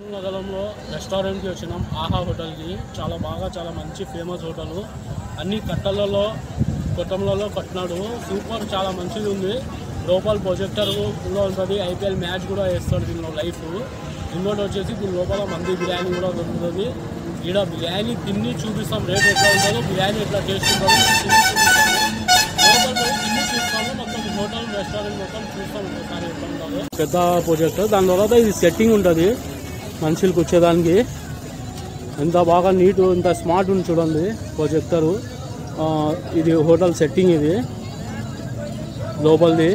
నగరంలో రెస్టారెంట్కి వచ్చినాం ఆహా హోటల్కి చాలా బాగా చాలా మంచి ఫేమస్ హోటల్ అన్ని కట్టలలో కొట్టంలలో కట్టినాడు సూపర్ చాలా మంచిది ఉంది లోపల ప్రొజెక్టర్ కూడా ఉంటుంది ఐపీఎల్ మ్యాచ్ కూడా వేస్తాడు దీనిలో లైఫ్ ఇంకోటి వచ్చేసి దీని లోపల మంది బిర్యానీ కూడా దొరుకుతుంది ఈడ బిర్యానీ తిని చూపిస్తాం రేట్ ఎట్లా ఉంటుందో బిర్యానీ ఎట్లా టేస్ట్ ఉంటుందో తిని చూపిస్తాము లోపల పోయి తిని చూస్తాము మొత్తం హోటల్ రెస్టారెంట్ మొత్తం చూస్తాం ఒకసారి ఎట్లా ఉంటుందో పెద్ద ప్రొజెక్టర్ దాని తర్వాత ఇది సెట్టింగ్ ఉంటుంది మనుషులు కూర్చోడానికి ఎంత బాగా నీట్ ఇంత స్మార్ట్ ఉంది చూడండి ప్రొజెక్టరు ఆ, ఇది హోటల్ సెట్టింగ్ ఇది లోపలిది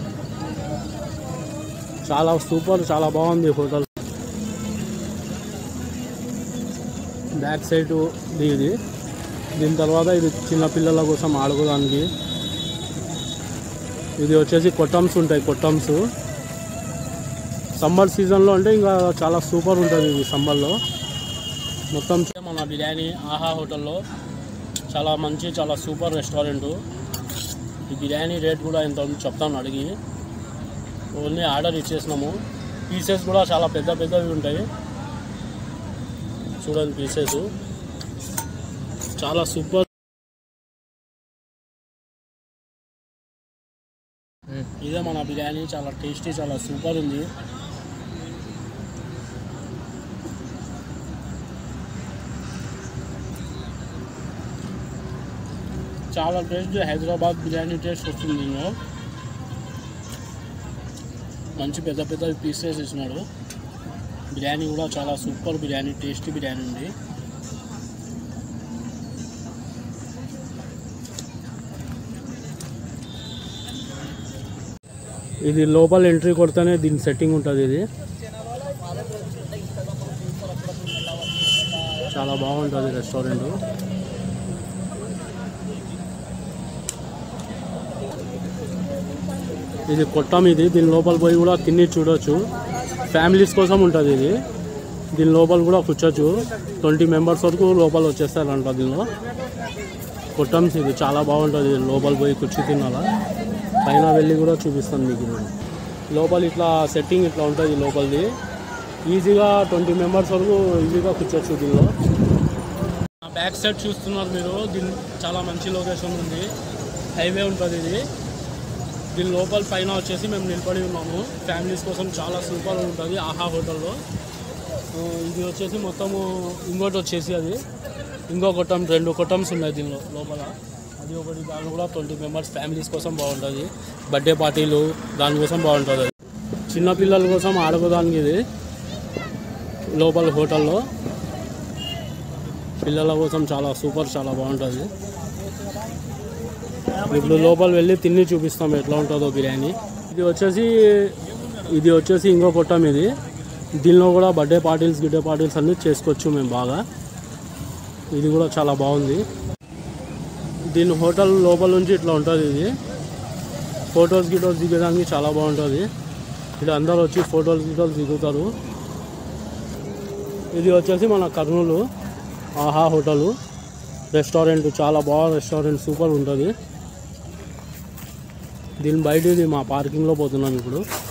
చాలా సూపర్ చాలా బాగుంది హోటల్ బ్యాక్ సైడ్ ఇది దీని తర్వాత ఇది చిన్న పిల్లల కోసం ఆడుకోవడానికి ఇది వచ్చేసి కొట్టమ్స్ ఉంటాయి కొట్టమ్స్ సమ్మర్ సీజన్లో అంటే ఇంకా చాలా సూపర్ ఉంటుంది ఇది సమ్మర్లో మొత్తం మన బిర్యానీ ఆహా హోటల్లో చాలా మంచి చాలా సూపర్ రెస్టారెంట్ ఈ బిర్యానీ రేట్ కూడా ఎంత ఉందో చెప్తాను అడిగి ఓన్లీ ఆర్డర్ ఇచ్చేసినాము పీసెస్ కూడా చాలా పెద్ద పెద్దవి ఉంటాయి చూడండి పీసెస్ చాలా సూపర్ ఇదే మన బిర్యానీ చాలా టేస్టీ చాలా సూపర్ ఉంది చాలా టేస్ట్ హైదరాబాద్ బిర్యానీ టేస్ట్ వస్తుంది ఇందులో మంచి పెద్ద పెద్ద పీసెస్ ఇచ్చినాడు బిర్యానీ కూడా చాలా సూపర్ బిర్యానీ టేస్టీ బిర్యానీ ఉంది ఇది లోపల ఎంట్రీ కొడితేనే దీని సెట్టింగ్ ఉంటుంది ఇది చాలా బాగుంటుంది రెస్టారెంట్ ఇది కొట్టం ఇది దీని లోపల పోయి కూడా తిని చూడొచ్చు ఫ్యామిలీస్ కోసం ఉంటుంది ఇది దీని లోపల కూడా కూర్చోచ్చు ట్వంటీ మెంబర్స్ వరకు లోపల వచ్చేస్తారంట దీనిలో కొట్టమ్స్ ఇది చాలా బాగుంటుంది లోపల పోయి కూర్చో తినాలా పైన వెళ్ళి కూడా చూపిస్తాను మీకు నేను లోపల ఇట్లా సెట్టింగ్ ఇట్లా ఉంటుంది లోపలిది ఈజీగా ట్వంటీ మెంబర్స్ వరకు ఈజీగా కూర్చోచ్చు దీనిలో బ్యాక్ సైడ్ చూస్తున్నారు మీరు దీని చాలా మంచి లొకేషన్ ఉంది హైవే ఉంటుంది ఇది దీని లోపల పైన వచ్చేసి మేము నిలబడి ఉన్నాము ఫ్యామిలీస్ కోసం చాలా సూపర్ ఉంటుంది ఆహా హోటల్లో ఆ, ఇది వచ్చేసి మొత్తము ఇంకోటి వచ్చేసి అది ఇంకో కొట్టం రెండు కొట్టమ్స్ ఉన్నాయి దీనిలో లోపల అది ఒకటి దాని కూడా ట్వంటీ మెంబర్స్ ఫ్యామిలీస్ కోసం బాగుంటుంది బర్త్డే పార్టీలు దానికోసం బాగుంటుంది అది చిన్నపిల్లల కోసం ఆడుకోవడానికి ఇది లోపల హోటల్లో పిల్లల కోసం చాలా సూపర్ చాలా బాగుంటుంది ఇప్పుడు లోపల వెళ్ళి తిని చూపిస్తాం ఎట్లా ఉంటుందో బిర్యానీ ఇది వచ్చేసి ఇది వచ్చేసి ఇంకో కొట్టం ఇది దీనిలో కూడా బర్త్డే పార్టీస్ గిడ్డే పార్టీస్ అన్నీ చేసుకోవచ్చు మేము బాగా ఇది కూడా చాలా బాగుంది దీని హోటల్ లోపల నుంచి ఇట్లా ఉంటుంది ఇది ఫొటోస్ గిటోస్ దిగడానికి చాలా బాగుంటుంది ఇక్కడ అందరూ వచ్చి ఫోటోలు గిటోలు దిగుతారు ఇది వచ్చేసి మన కర్నూలు ఆహా హోటలు రెస్టారెంట్ చాలా బాగా రెస్టారెంట్ సూపర్ ఉంటుంది దీని బయట ఇది మా పార్కింగ్లో పోతున్నాం ఇప్పుడు